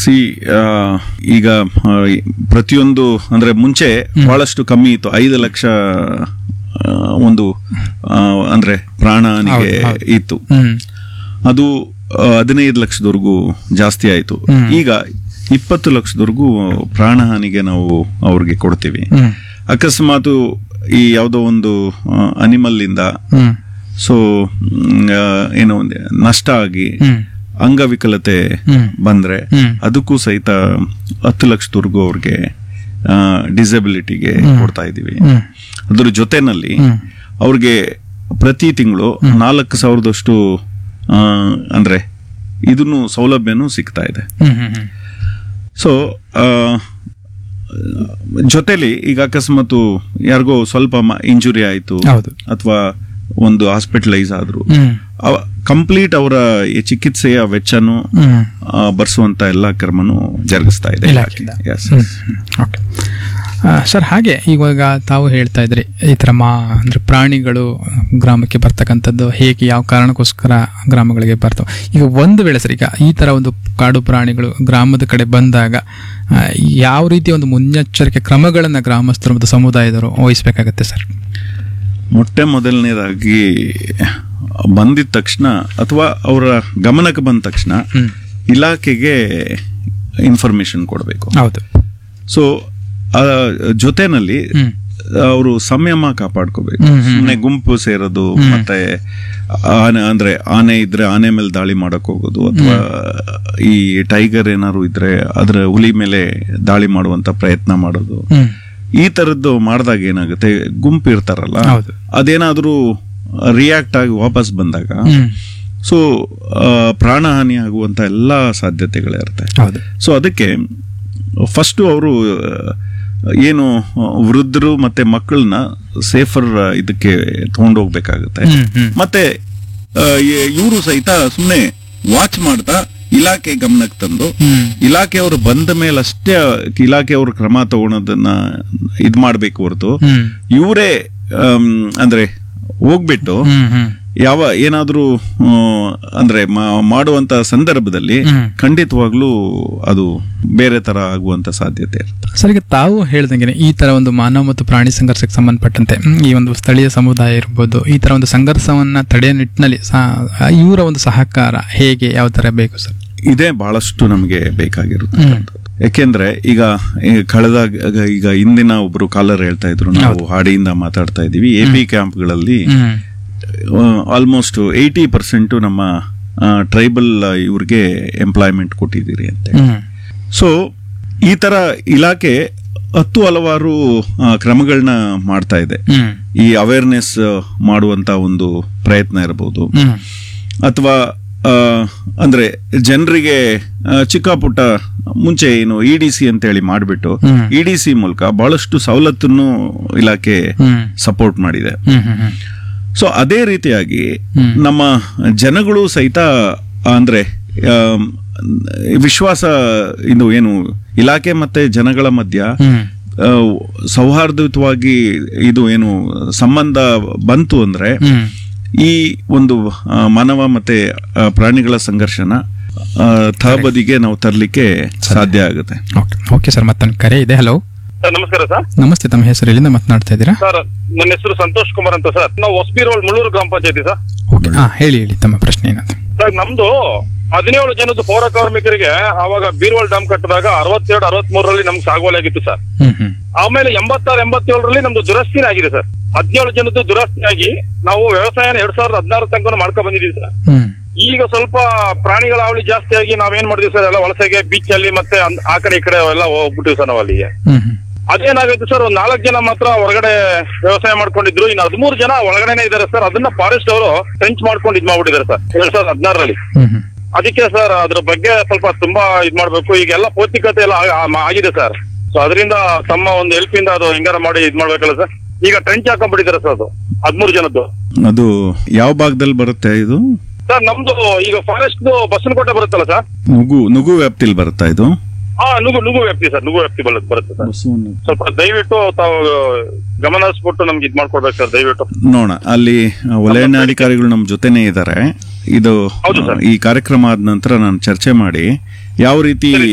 C ಈಗ ಆ, ಪ್ರತಿಯೊಂದು ಅಂದ್ರೆ ಮುಂಚೆ ಬಹಳಷ್ಟು ಕಮ್ಮಿ ಇತ್ತು ಐದು ಲಕ್ಷ ಆ, ಒಂದು ಆ, ಅಂದ್ರೆ ಪ್ರಾಣನಿಗೆ ಹೌದು, ಹೌದು. ಇತ್ತು ಹ್ಮ್ ಅದು ಆ, ಹದಿನೈದು ಲಕ್ಷದವರೆಗೂ ಜಾಸ್ತಿ ಆಯ್ತು ಈಗ ಇಪ್ಪತ್ತು ಲಕ್ಷದವರೆಗೂ ಪ್ರಾಣಹಾನಿಗೆ ನಾವು ಅವ್ರಿಗೆ ಕೊಡ್ತೀವಿ ಹ್ಮ್ ಅಕಸ್ಮಾತ್ ಈ ಯಾವುದೋ ಒಂದು ಅನಿಮಲ್ ಇಂದ ಹ್ಮ್ ಸೊ ಏನೋ ಒಂದು ನಷ್ಟ ಆಗಿ ಹ್ಮ್ ಅಂಗವಿಕಲತೆ ಹ್ಮ್. ಬಂದ್ರೆ ಹ್ಮ್. ಅದಕ್ಕೂ ಸಹಿತ ಹತ್ತು ಲಕ್ಷದವರೆಗೂ ಅವ್ರಿಗೆ ಡಿಸಬಿಲಿಟಿಗೆ ಕೊಡ್ತಾ ಇದೀವಿ ಹ್ಮ್ ಅದ್ರ ಜೊತೆನಲ್ಲಿ ಹ್ಮ್. ಅವ್ರಿಗೆ ಪ್ರತಿ ತಿಂಗಳು ನಾಲ್ಕು ಸಾವಿರದಷ್ಟು ಆ, ಅಂದ್ರೆ ಇದನ್ನು ಸೌಲಭ್ಯನೂ ಸಿಗ್ತಾ ಇದೆ ಹ್ಮ್ ಹ್ಮ್ ಹ್ಮ್ ಸೊ ಜೊತೆಲಿ ಈಗ ಅಕಸ್ಮಾತ್ ಯಾರಿಗೋ ಸ್ವಲ್ಪ ಇಂಜುರಿ ಆಯ್ತು ಹೌದು ಅಥವಾ ಒಂದು ಹಾಸ್ಪಿಟಲೈಸ್ ಆದ್ರು ಹ್ಮ್ ಕಂಪ್ಲೀಟ್ ಅವರ ಈ ಚಿಕಿತ್ಸೆಯ ವೆಚ್ಚನು ಹ್ಮ್ ಆ, ಭರಿಸುವಂತ ಎಲ್ಲಾ ಕ್ರಮನು ಜರುಗಿಸ್ತಾ ಇದೆ ಇಲಾಖೆಯಿಂದ. Yes, hmm, yes. Hmm, okay ಆ, ಸರ್ ಹಾಗೆ ಇವಾಗ ತಾವು ಹೇಳ್ತಾ ಇದ್ರಿ ಈ ಥರ ಮಾ ಅಂದರೆ ಪ್ರಾಣಿಗಳು ಗ್ರಾಮಕ್ಕೆ ಬರ್ತಕ್ಕಂಥದ್ದು ಹೇಗೆ ಯಾವ ಕಾರಣಕ್ಕೋಸ್ಕರ ಗ್ರಾಮಗಳಿಗೆ ಬರ್ತವೆ ಈಗ ಒಂದು ವೇಳೆ ಸರ್ ಈಗ ಈ ಥರ ಒಂದು ಕಾಡು ಪ್ರಾಣಿಗಳು ಗ್ರಾಮದ ಕಡೆ ಬಂದಾಗ ಆ, ಯಾವ ರೀತಿಯ ಒಂದು ಮುನ್ನೆಚ್ಚರಿಕೆ ಕ್ರಮಗಳನ್ನು ಗ್ರಾಮಸ್ಥರು ಮತ್ತು ಸಮುದಾಯದವರು ವಹಿಸಬೇಕಾಗತ್ತೆ ಸರ್ ಮೊಟ್ಟೆ ಮೊದಲನೇದಾಗಿ ಬಂದಿದ ತಕ್ಷಣ ಅಥವಾ ಅವರ ಗಮನಕ್ಕೆ ಬಂದ ತಕ್ಷಣ ಹ್ಮ್. ಇಲಾಖೆಗೆ ಇನ್ಫಾರ್ಮೇಶನ್ ಕೊಡಬೇಕು ಹೌದು ಸೊ ಜೊತೆನಲ್ಲಿ ಹ್ಮ್. ಅವರು ಸಂಯಮ ಕಾಪಾಡ್ಕೋಬೇಕು ಹ್ಮ್, ಹ್ಮ್. ಸುಮ್ಮನೆ ಗುಂಪು ಸೇರೋದು ಮತ್ತೆ ಆನೆ ಅಂದ್ರೆ ಆನೆ ಇದ್ರೆ ಆನೆ ಮೇಲೆ ದಾಳಿ ಮಾಡಕ್ ಹೋಗೋದು ಅಥವಾ ಈ ಟೈಗರ್ ಏನಾದ್ರು ಇದ್ರೆ ಅದ್ರ ಹುಲಿ ಮೇಲೆ ದಾಳಿ ಮಾಡುವಂತ ಪ್ರಯತ್ನ ಮಾಡೋದು ಹ್ಮ್ ಈ ತರದ್ದು ಮಾಡಿದಾಗ ಏನಾಗುತ್ತೆ ಗುಂಪು ಇರ್ತಾರಲ್ಲ ಹೌದು. ಅದೇನಾದ್ರೂ ರಿಯಾಕ್ಟ್ ಆಗಿ ವಾಪಸ್ ಬಂದಾಗ ಹ್ಮ್ ಸೊ ಪ್ರಾಣಹಾನಿ ಆಗುವಂತ ಎಲ್ಲಾ ಸಾಧ್ಯತೆಗಳಿರುತ್ತೆ ಹೌದು ಸೊ ಅದಕ್ಕೆ ಫಸ್ಟ್ ಅವರು ಏನು ವೃದ್ಧರು ಮತ್ತೆ ಮಕ್ಕಳನ್ನ ಸೇಫರ್ ಇದಕ್ಕೆ ತಗೊಂಡೋಗ್ಬೇಕಾಗುತ್ತೆ ಹ್ಮ್ ಹ್ಮ್ ಮತ್ತೆ ಇವರು ಸಹಿತ ಸುಮ್ಮನೆ ವಾಚ್ ಮಾಡ್ತಾ ಇಲಾಖೆ ಗಮನಕ್ಕೆ ತಂದು ಹ್ಮ್ ಇಲಾಖೆಯವರು ಬಂದ ಮೇಲೆ ಅಷ್ಟೇ ಇಲಾಖೆಯವರು ಕ್ರಮ ತಗೊಳೋದನ್ನ ಇದ್ ಮಾಡ್ಬೇಕು ಹೊರತು ಹ್ಮ್ ಇವರೇ ಅಂದ್ರೆ ಹೋಗ್ಬಿಟ್ಟು ಹ್ಮ್ ಹ್ಮ್ ಯಾವ ಏನಾದ್ರೂ ಆ, ಅಂದ್ರೆ ಮಾ- ಮಾಡುವಂತ ಸಂದರ್ಭದಲ್ಲಿ ಹ್ಮ್. ಖಂಡಿತವಾಗ್ಲೂ ಅದು ಬೇರೆ ತರ ಆಗುವಂತ ಸಾಧ್ಯತೆ ಇರುತ್ತೆ ಸರ್ ಈಗ ತಾವು ಹೇಳ್ದಂಗೆ ಈ ತರ ಒಂದು ಮಾನವ ಮತ್ತು ಪ್ರಾಣಿ ಸಂಘರ್ಷಕ್ಕೆ ಸಂಬಂಧಪಟ್ಟಂತೆ ಹ್ಮ್, ಈ ಒಂದು ಸ್ಥಳೀಯ ಸಮುದಾಯ ಇರ್ಬೋದು ಈ ತರ ಒಂದು ಸಂಘರ್ಷವನ್ನ ತಡೆಯೋ ನಿಟ್ಟಿನಲ್ಲಿ ಸಹ ಇವರ ಒಂದು ಸಹಕಾರ ಹೇಗೆ ಯಾವ ತರ ಬೇಕು ಸರ್ ಇದೇ ಬಹಳಷ್ಟು ನಮಗೆ ಬೇಕಾಗಿರುತ್ತೆ ಯಾಕೆಂದ್ರೆ ಈಗ ಈ ಕಳೆದ ಈಗ ಇಂದಿನ ಒಬ್ರು ಕಾಲರ್ ಹೇಳ್ತಾ ಇದ್ರು ನಾವು ಹಾಡಿಯಿಂದ ಮಾತಾಡ್ತಾ ಇದೀವಿ ಎ ಪಿ ಕ್ಯಾಂಪ್ಗಳಲ್ಲಿ ಹ್ಮ್ ಆಲ್ಮೋಸ್ಟ್ ಏಯ್ಟಿ ಪರ್ಸೆಂಟ್ ನಮ್ಮ ಟ್ರೈಬಲ್ ಇವ್ರಿಗೆ ಎಂಪ್ಲಾಯ್ಮೆಂಟ್ ಕೊಟ್ಟಿದ್ದೀರಿ ಅಂತ ಹ್ಮ್ ಸೊ ಈ ತರ ಇಲಾಖೆ ಹತ್ತು ಹಲವಾರು ಆ, ಕ್ರಮಗಳನ್ನ ಮಾಡ್ತಾ ಇದೆ ಹ್ಮ್ ಈ ಅವೇರ್ನೆಸ್ ಮಾಡುವಂತ ಒಂದು ಪ್ರಯತ್ನ ಇರಬಹುದು ಹ್ಮ್ ಅಥವಾ ಆ, ಅಂದ್ರೆ ಜನರಿಗೆ ಚಿಕ್ಕ ಪುಟ್ಟ ಮುಂಚೆ ಏನು ಇ ಡಿ ಸಿ ಅಂತ ಹೇಳಿ ಮಾಡಿಬಿಟ್ಟು ಹ್ಮ್. ಇ ಡಿ ಸಿ ಮೂಲಕ ಬಹಳಷ್ಟು ಸವಲತ್ತನ್ನು ಇಲಾಖೆ ಹ್ಮ್ ಸಪೋರ್ಟ್ ಮಾಡಿದೆ ಹ್ಮ್ ಹ್ಮ್ ಹ್ಮ್ ಸೊ ಅದೇ ರೀತಿಯಾಗಿ ಹ್ಮ್. ನಮ್ಮ ಜನಗಳು ಸಹಿತ ಅಂದ್ರೆ ಆಮ್, ವಿಶ್ವಾಸ ಇದು ಏನು ಇಲಾಖೆ ಮತ್ತೆ ಜನಗಳ ಮಧ್ಯ ಹ್ಮ್ ಆ, ಸೌಹಾರ್ದಯುತವಾಗಿ ಇದು ಏನು ಸಂಬಂಧ ಬಂತು ಅಂದ್ರೆ ಹ್ಮ್ ಈ ಒಂದು ಆ, ಮಾನವ ಮತ್ತೆ ಆ, ಪ್ರಾಣಿಗಳ ಸಂಘರ್ಷನ ಆ, ತಹಬದಿಗೆ ನಾವು ತರಲಿಕ್ಕೆ ಸಾಧ್ಯ ಆಗುತ್ತೆ ಓಕೆ ಓಕೆ ಸರ್ ಮತ್ತೊಂದು ಕರೆ ಇದೆ ಹಲೋ ಸರ್ ನಮಸ್ಕಾರ ಸರ್ ನಮಸ್ತೆ ತಮ್ಮ ಹೆಸರು ಎಲ್ಲಿಂದ ಮಾತನಾಡ್ತಾ ಇದ್ದೀರಾ ಸರ್ ನನ್ನ ಹೆಸರು ಸಂತೋಷ್ ಕುಮಾರ್ ಅಂತ ಸರ್ ನಾವು ಹೊಸಬಿ ರೋಡ್ ಮುಳ್ಳೂರು ಗ್ರಾಮ ಪಂಚಾಯತಿ ಸರ್ ಓಕೆ ಹಾ ಹೇಳಿ ಹೇಳಿ ತಮ್ಮ ಪ್ರಶ್ನೆ ಏನಂತ ಸರ್ ನಮ್ದು ಹದಿನೇಳು ಜನದ ಪೌರ ಕಾರ್ಮಿಕರಿಗೆ ಅವಾಗ ಬೀರ್ವಾಲ್ ಡ್ಯಾಮ್ ಕಟ್ಟಿದಾಗ ಅರವತ್ತೆರಡು ಅರವತ್ ಮೂರರಲ್ಲಿ ನಮ್ಗೆ ಸಾಗುವಳಿ ಆಗಿತ್ತು ಸರ್ ಹ್ಮ್ ಹ್ಮ್ ಆಮೇಲೆ ಎಂಬತ್ತಾರು ಎಂಬತ್ತೇಳರಲ್ಲಿ ನಮ್ದು ದುರಸ್ತಿನೇ ಆಗಿದೆ ಸರ್ ಹದಿನೇಳು ಜನದ್ದು ದುರಸ್ತಿ ಆಗಿ ನಾವು ವ್ಯವಸಾಯನ ಎರಡ್ ಸಾವಿರದ ಹದಿನಾರು ತನಕ ಮಾಡ್ಕೊಂಡ್ ಬಂದಿದ್ದೀವಿ ಸರ್ ಹ್ಮ್ ಈಗ ಸ್ವಲ್ಪ ಪ್ರಾಣಿಗಳ ಅವಳಿ ಜಾಸ್ತಿ ಆಗಿ ನಾವೇನ್ ಮಾಡಿದ್ವಿ ಸರ್ ಎಲ್ಲ ವಲಸೆಗೆ ಬೀಚ್ ಅಲ್ಲಿ ಮತ್ತೆ ಅಂದ್- ಆ ಕಡೆ ಈ ಕಡೆ ಎಲ್ಲ ಹೋಗ್ಬಿಟ್ಟಿವಿ ಸರ್ ನಾವು ಅಲ್ಲಿಗೆ ಹ್ಮ್ ಹ್ಮ್ ಅದೇನಾಗುತ್ತೆ ಸರ್ ಒಂದ್ ನಾಲ್ಕು ಜನ ಮಾತ್ರ ಹೊರಗಡೆ ವ್ಯವಸಾಯ ಮಾಡ್ಕೊಂಡಿದ್ರು ಇನ್ನು ಹದಿಮೂರು ಜನ ಒಳಗಡೆನೆ ಇದಾರೆ ಸರ್ ಅದನ್ನ ಫಾರೆಸ್ಟ್ ಅವರು ಟ್ರೆಂಚ್ ಮಾಡ್ಕೊಂಡು ಇದ್ ಮಾಡ್ಬಿಟ್ಟಿದ್ದಾರೆ ಸರ್ ಎರಡ್ ಸಾವಿರದ ಹದಿನಾರರಲ್ಲಿ ಹ್ಮ್ ಹ್ಮ್ ಅದಕ್ಕೆ ಸರ್ ಅದ್ರ ಬಗ್ಗೆ ಸ್ವಲ್ಪ ತುಂಬಾ ಇದ್ ಮಾಡ್ಬೇಕು ಈಗೆಲ್ಲ ಪೌಷ್ಟಿಕತೆ ಎಲ್ಲ ಆ- ಆ- ಆಗಿದೆ ಸರ್ ಸೊ ಅದರಿಂದ ತಮ್ಮ ಒಂದು ಹೆಲ್ಪ್ ಇಂದ ಅದು ಹೆಂಗಾರ ಮಾಡಿ ಇದ್ ಮಾಡ್ಬೇಕಲ್ಲ ಸರ್ ಈಗ ಟ್ರೆಂಚ್ ಹಾಕೊಂಡ್ಬಿಟ್ಟಿದ್ದಾರೆ ಸರ್ ಅದು ಹದಿಮೂರು ಜನದ್ದು ಅದು ಯಾವ ಭಾಗದಲ್ಲಿ ಬರುತ್ತೆ ಇದು ಸರ್ ನಮ್ದು ಈಗ ಫಾರೆಸ್ಟ್ ಬಸವನಕೋಟೆ ಬರುತ್ತಲ್ಲ ಸರ್ ನುಗು ನುಗು ವ್ಯಾಪ್ತಿಲಿ ಬರುತ್ತಾ ಇದು ಹಾ ನುಗು ನುಗು ವ್ಯಾಪ್ತಿ ಸರ್ ನುಗು ವ್ಯಾಪ್ತಿ ಬರುತ್ತೆ ಬರುತ್ತೆ ಸರ್ ಸ್ವಲ್ಪ ದಯವಿಟ್ಟು ತಾವು ಗಮನ ಹರಿಸ್ಬಿಟ್ಟು ನಮ್ಗೆ ಇದ್ ಮಾಡ್ಕೊಡ್ಬೇಕು ಸರ್ ದಯವಿಟ್ಟು ನೋಡ ಅಲ್ಲಿ ವಲಯಾಧಿಕಾರಿಗಳು ನಮ್ಮ ಜೊತೆನೇ ಇದ್ದಾರೆ ಇದು ಹೌದು ಸರ್. ಈ ಕಾರ್ಯಕ್ರಮ ಆದ ನಂತರ ನಾನು ಚರ್ಚೆ ಮಾಡಿ ಯಾವ ರೀತಿ